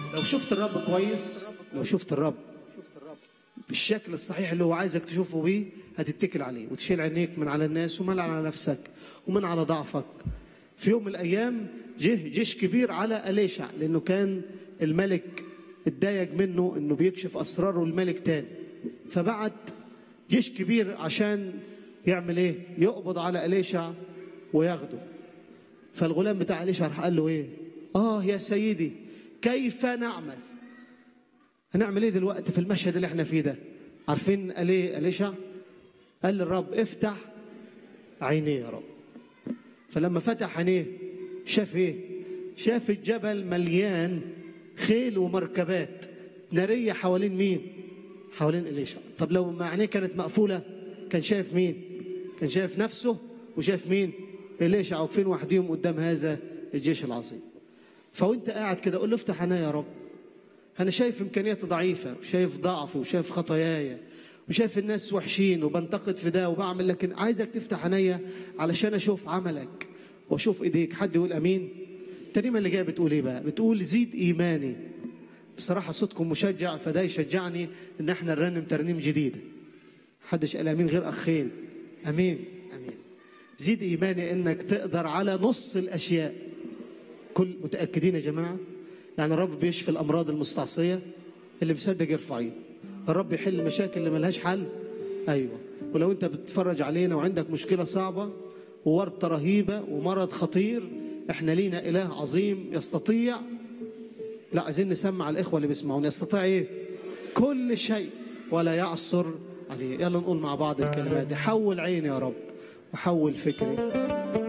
لو شفت الرب كويس لو شفت الرب بالشكل الصحيح اللي هو عايزك تشوفه بيه هتتكل عليه وتشيل عينيك من على الناس ومن على نفسك ومن على ضعفك في يوم من الايام جه جيش كبير على اليشع لانه كان الملك اتضايق منه انه بيكشف اسراره الملك تاني فبعت جيش كبير عشان يعمل ايه يقبض على اليشع وياخده فالغلام بتاع اليشع راح قال له ايه اه يا سيدي كيف نعمل هنعمل ايه دلوقتي في المشهد اللي احنا فيه ده عارفين قال ايه اليشع قال للرب افتح عينيه يا رب فلما فتح عينيه شاف ايه شاف الجبل مليان خيل ومركبات نارية حوالين مين حوالين إليشع طب لو ما عينيه كانت مقفولة كان شايف مين كان شايف نفسه وشايف مين إليشع واقفين وحديهم قدام هذا الجيش العظيم فوانت قاعد كده قول له افتح عينيا يا رب انا شايف امكانياتي ضعيفه وشايف ضعفي وشايف خطاياي وشايف الناس وحشين وبنتقد في ده وبعمل لكن عايزك تفتح عينيا علشان اشوف عملك واشوف ايديك حد يقول امين الترنيمه اللي جايه بتقول ايه بقى بتقول زيد ايماني بصراحه صوتكم مشجع فده يشجعني ان احنا نرنم ترنيم جديده محدش قال امين غير اخين امين امين زيد ايماني انك تقدر على نص الاشياء كل متاكدين يا جماعه يعني الرب بيشفي الامراض المستعصيه اللي مصدق يرفع ايده الرب يحل المشاكل اللي ملهاش حل ايوه ولو انت بتتفرج علينا وعندك مشكله صعبه وورطه رهيبه ومرض خطير احنا لينا اله عظيم يستطيع لا عايزين نسمع الاخوه اللي بيسمعونا يستطيع ايه كل شيء ولا يعصر عليه يلا نقول مع بعض الكلمات دي حول عيني يا رب وحول فكري